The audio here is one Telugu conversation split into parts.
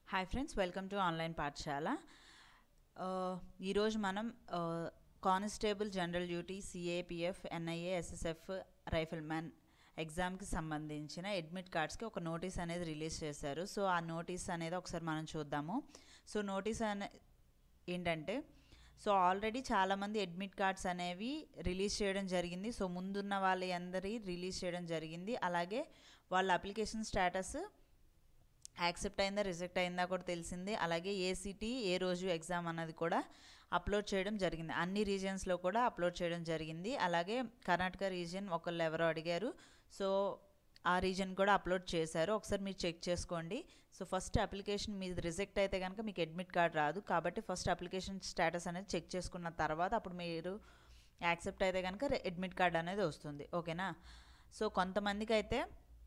hi friends welcome to online పాఠశాల ఆ, ఈరోజు మనం ఆ, constable general duty CAPF NIA SSF rifleman ఎగ్జామ్కి సంబంధించిన అడ్మిట్ కార్డ్స్కి ఒక నోటీస్ అనేది రిలీజ్ చేశారు సో ఆ నోటీస్ అనేది ఒకసారి మనం చూద్దాము సో నోటీస్ అనే ఏంటంటే సో ఆల్రెడీ చాలామంది అడ్మిట్ కార్డ్స్ అనేవి రిలీజ్ చేయడం జరిగింది సో ముందున్న వాళ్ళ అందరి రిలీజ్ చేయడం జరిగింది అలాగే వాళ్ళ అప్లికేషన్ స్టేటస్ యాక్సెప్ట్ అయిందా రిజెక్ట్ అయిందా కూడా తెలిసింది అలాగే ఏ సిటీ ఏ రోజు ఎగ్జామ్ అన్నది కూడా అప్లోడ్ చేయడం జరిగింది అన్ని రీజియన్స్లో కూడా అప్లోడ్ చేయడం జరిగింది అలాగే కర్ణాటక రీజియన్ ఒకళ్ళు ఎవరో అడిగారు సో ఆ రీజన్ కూడా అప్లోడ్ చేశారు ఒకసారి మీరు చెక్ చేసుకోండి సో ఫస్ట్ అప్లికేషన్ మీది రిజెక్ట్ అయితే కనుక మీకు అడ్మిట్ కార్డ్ రాదు కాబట్టి ఫస్ట్ అప్లికేషన్ స్టేటస్ అనేది చెక్ చేసుకున్న తర్వాత అప్పుడు మీరు యాక్సెప్ట్ అయితే కనుక అడ్మిట్ కార్డ్ అనేది వస్తుంది ఓకేనా సో కొంతమందికి అయితే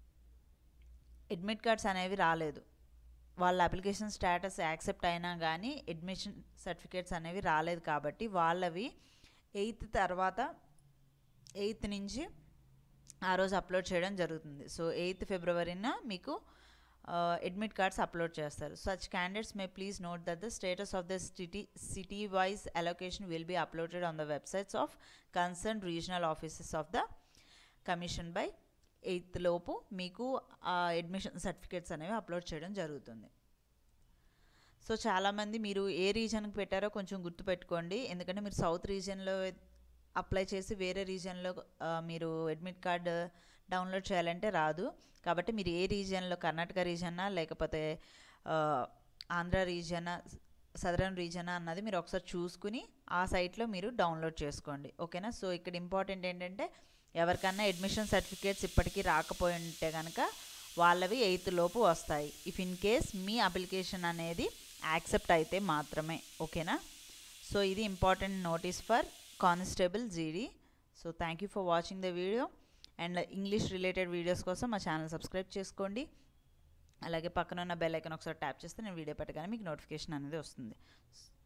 అడ్మిట్ కార్డ్స్ అనేవి రాలేదు వాళ్ళ అప్లికేషన్ స్టేటస్ యాక్సెప్ట్ అయినా కానీ అడ్మిషన్ సర్టిఫికేట్స్ అనేవి రాలేదు కాబట్టి వాళ్ళవి ఎయిత్ తర్వాత ఎయిత్ నుంచి ఆ రోజు అప్లోడ్ చేయడం జరుగుతుంది సో ఎయిత్ ఫిబ్రవరిన మీకు అడ్మిట్ కార్డ్స్ అప్లోడ్ చేస్తారు such candidates may please note that the status of the city city wise allocation will be uploaded on the websites of concern regional offices of the commission by eighth లోపు మీకు ఆ అడ్మిషన్ సర్టిఫికేట్స్ అనేవి అప్లోడ్ చేయడం జరుగుతుంది సో చాలామంది మీరు ఏ రీజన్కి పెట్టారో కొంచెం గుర్తుపెట్టుకోండి ఎందుకంటే మీరు సౌత్ రీజియన్లో అప్లై చేసి వేరే రీజియన్లో మీరు అడ్మిట్ కార్డ్ డౌన్లోడ్ చేయాలంటే రాదు కాబట్టి మీరు ఏ రీజియన్లో కర్ణాటక రీజనా లేకపోతే ఆ, ఆంధ్ర రీజనా సదరన్ రీజనా అన్నది మీరు ఒకసారి చూసుకుని ఆ సైట్లో మీరు డౌన్లోడ్ చేసుకోండి ఓకేనా సో ఇక్కడ ఇంపార్టెంట్ ఏంటంటే ఎవరికన్నా అడ్మిషన్ సర్టిఫికేట్స్ ఇప్పటికీ రాకపోయి ఉంటే కనుక వాళ్ళవి ఎయిత్ లోపు వస్తాయి ఇఫ్ ఇన్ కేస్ మీ అప్లికేషన్ అనేది యాక్సెప్ట్ అయితే మాత్రమే ఓకేనా సో ఇది important notice for constable GD so thank you for watching the video and English related videos కోసం మా ఛానల్ సబ్స్క్రైబ్ చేసుకోండి అలాగే పక్కన ఉన్న బెల్ ఐకన్ ఒకసారి ట్యాప్ చేస్తే నేను వీడియో పెట్టగానే మీకు నోటిఫికేషన్ అనేది వస్తుంది